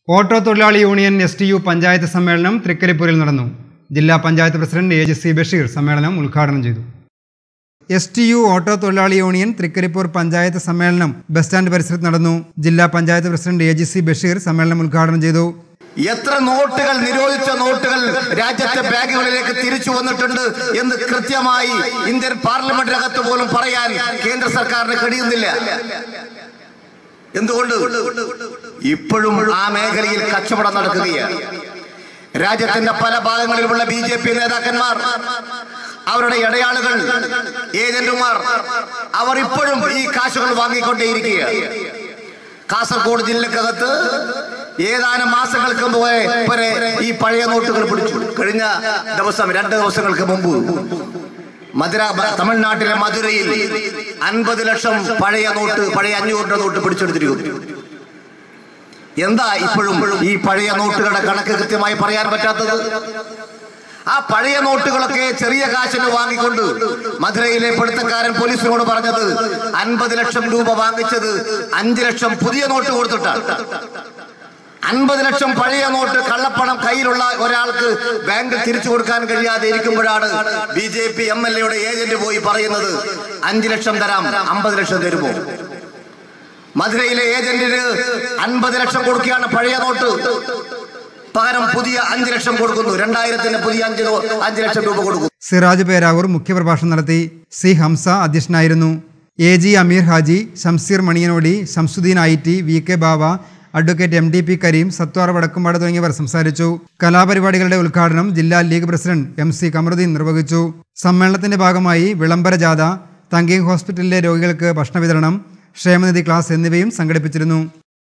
auto തൊഴിലാളി union S T U panchayat സമ്മേളനം തൃക്കരിപ്പൂരിൽ നടന്നു ജില്ലാ panchayat president A G C Basheer സമ്മേളനം ഉദ്ഘാടനം ചെയ്തു എസ് ടി യു ഓട്ടോ തൊഴിലാളി യൂണിയൻ തൃക്കരിപ്പൂർ പഞ്ചായത്ത് സമ്മേളനം ബസ് സ്റ്റാൻഡ് പരിസരത്ത് നടന്നു ജില്ലാ panchayat president A G C Basheer സമ്മേളനം ഉദ്ഘാടനം ചെയ്തു എത്ര നോട്ടുകൾ നിരോധിച്ച നോട്ടുകൾ രാജ്യത്തെ ബാഗുകളിലേക്ക് തിരിച്ചു വന്നിട്ടുണ്ട് എന്ന് കൃത്യമായി ഇന്ത്യൻ പാർലമെന്റിനകത്ത് പോലും പറയാൻ കേന്ദ്ര സർക്കാരിന് കഴിയുന്നില്ല എന്തുകൊണ്ട് ഇപ്പോഴും ആ മേഖലയിൽ കച്ചവടം നടക്കുകയാണ് രാജ്യത്തിന്റെ പല ഭാഗങ്ങളിലുമുള്ള ബി ജെ പി നേതാക്കന്മാർ അവരുടെ ഇടയാളുകൾ ഏജന്റുമാർ അവർ ഇപ്പോഴും ഈ കാശുകൾ വാങ്ങിക്കൊണ്ടേയിരിക്കുകയാണ് കാസർഗോഡ് ജില്ലക്കകത്ത് ഏതാനും മാസങ്ങൾക്ക് മുമ്പ് വരെ ഈ പഴയ നോട്ടുകൾ പിടിച്ചു കഴിഞ്ഞ ദിവസം രണ്ട് ദിവസങ്ങൾക്ക് മുമ്പ് മധുര തമിഴ്നാട്ടിലെ മധുരയിൽ അൻപത് ലക്ഷം പഴയ നോട്ട് പഴയ അഞ്ഞൂറിന്റെ നോട്ട് പിടിച്ചെടുത്തിരിക്കുന്നു എന്താ ഇപ്പോഴും ഈ പഴയ നോട്ടുകളുടെ കണക്ക് കൃത്യമായി പറയാൻ പറ്റാത്തത് ആ പഴയ നോട്ടുകളൊക്കെ ചെറിയ കാശിന് വാങ്ങിക്കൊണ്ട് മധുരയിലെ പിടുത്തക്കാരൻ പോലീസിനോട് പറഞ്ഞത് അൻപത് ലക്ഷം രൂപ വാങ്ങിച്ചത് അഞ്ചു ലക്ഷം പുതിയ നോട്ട് കൊടുത്തിട്ടാണ് അൻപത് ലക്ഷം പഴയ നോട്ട് കള്ളപ്പണം കയ്യിലുള്ള ഒരാൾക്ക് ബാങ്കിൽ തിരിച്ചു കൊടുക്കാൻ കഴിയാതെ ഇരിക്കുമ്പോഴാണ് B J P M L എയുടെ ഏജന്റ് പോയി പറയുന്നത് അഞ്ചു ലക്ഷം തരാം അമ്പത് ലക്ഷം തരുമോ മധുരയിലെ ഏജന്റിന് അൻപത് ലക്ഷം കൊടുക്കുകയാണ് പഴയ നോട്ട് പകരം പുതിയ അഞ്ചു ലക്ഷം കൊടുക്കുന്നു രണ്ടായിരത്തിന് പുതിയ അഞ്ച് നോ- അഞ്ച് ലക്ഷം രൂപ കൊടുക്കുന്നു സിറാജ് പേരാവൂർ മുഖ്യപ്രഭാഷണം നടത്തി സി ഹംസ അധ്യക്ഷനായിരുന്നു A G Ameer Haji Shamseer Maniyanodi Shamsuddin I T V K Bava advocate M D P Kareem Sathwar Vadakkumpad തുടങ്ങിയവർ സംസാരിച്ചു കലാപരിപാടികളുടെ ഉദ്ഘാടനം ജില്ലാ league president M C Kamaruddin നിർവഹിച്ചു സമ്മേളനത്തിന്റെ ഭാഗമായി വിളംബര ജാഥ തങ്കീങ് ഹോസ്പിറ്റലിലെ രോഗികൾക്ക് ഭക്ഷണ വിതരണം ക്ഷേമനിധി ക്ലാസ് എന്നിവയും സംഘടിപ്പിച്ചിരുന്നു